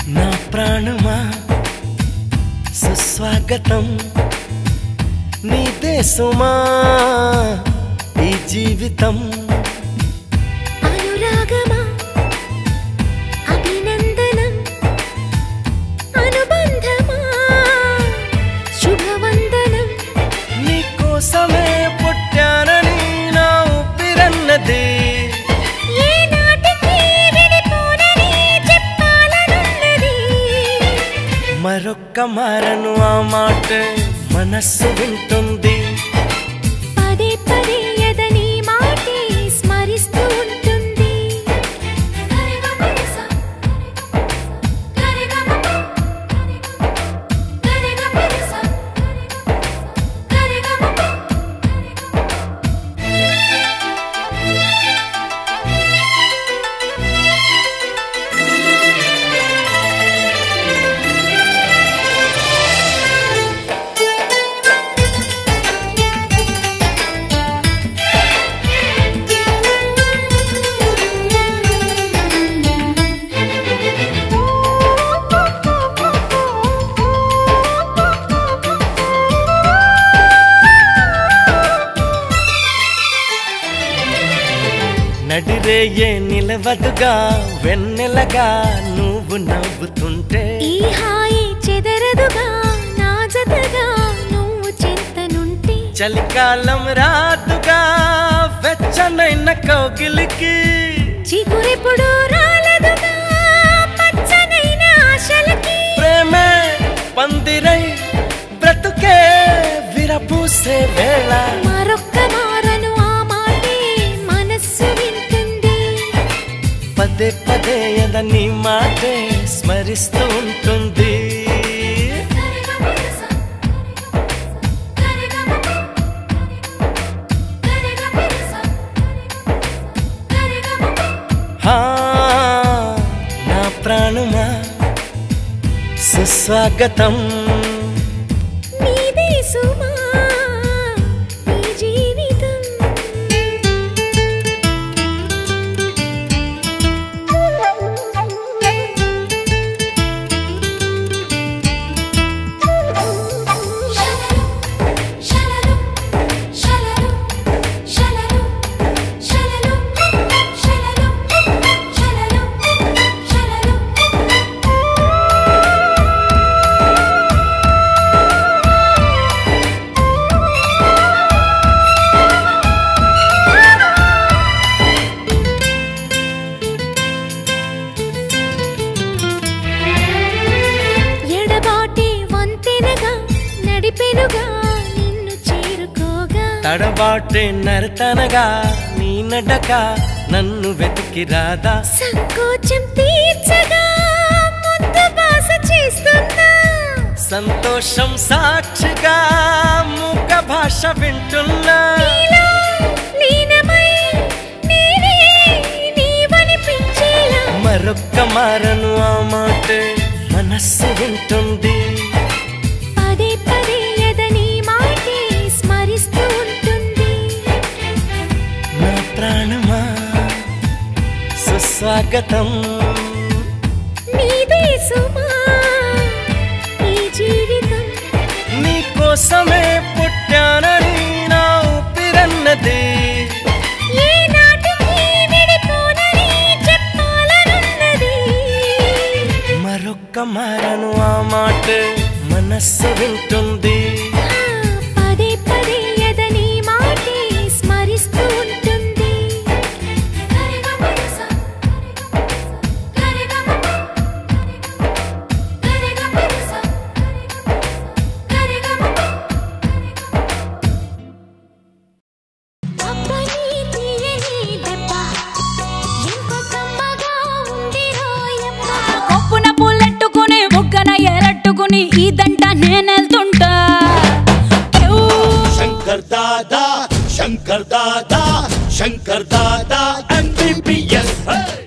నా ప్రాణమా సుస్వాగతం నీ దేశమా ఈ జీవితం అనురాగమా అభినందనం అనుబంధమా శుభవందనం నీ కోసమే పుట్టానని నా ఊపిరన్నది ఏ నాటికి విడిపోనని చెప్పాలనున్నది మరొక్క మారను ఆ మాట మనస్సు వింటుంది పదే పదే ఎదని మాటే స్మరిస్తూ ఉంటుంది నడిరేయే నిలవదుగా వెన్నెలగా నువ్వు నవ్వుతుంటే ఈ హాయి చెదరదుగా నా జతగా నువ్వు చింతనుంటే చలికాలం రాదుగా వెచ్చనైన కౌగిలికి చిగురెప్పుడు రాలదుగా పచ్చనైన ఆశలకి ప్రేమే పందిరై బ్రతుకే విరపూసే వేళ మరొక్క మారను ఆ మాటే మనస్సు వింటుంది పదే పదే ఎద నీ మాటే స్మరిస్తూ ఉంటుంది హా నా ప్రాణమా సుస్వాగతం నీదే సుమా నీ జీవితం ఎడబాటి వంతెనగా నడిపెనుగా నిన్ను చేరుకోగా తడబాటే నరతనగా నీ నడక నన్ను వెతికి రాదా సంకోచం తీర్చగా ముద్దు బాస చేస్తున్నా సంతోషం సాక్షిగా మూక భాష వింటున్నా నీలో లీనమై నేనే నీవనిపించేలా మరొక్క మారను ఆ మాట మనస్సు వింటుంది పదే పదే ఎదని మాటే స్మరిస్తూ ఉంటుంది నా ప్రాణమా సుస్వాగతం నీదే సుమా ఈ జీవితం నీ కోసమే పుట్టానని నా ఊపిరన్నది ఏ నాటికి విడిపోనని చెప్పాలనున్నది మరొక్క మారను ఆ మాట మనస్సు వింటుంది ఆ, పదే పదే ఎదని మాటే స్మరిస్తూ ఉంటుంది అబ్బని తీయని దెబ్బ ఎంత కమ్మగా ఉంది రోయమ్మ కొప్పున పుల్లెట్టుకుని బుగ్గన ఎరట్టుకుని ఇదంట నేనెళ్తుంటా ఎవ్. శంకర్ దాదా శంకర్ దాదా శంకర్ దాదా ఎంబీబీఎస్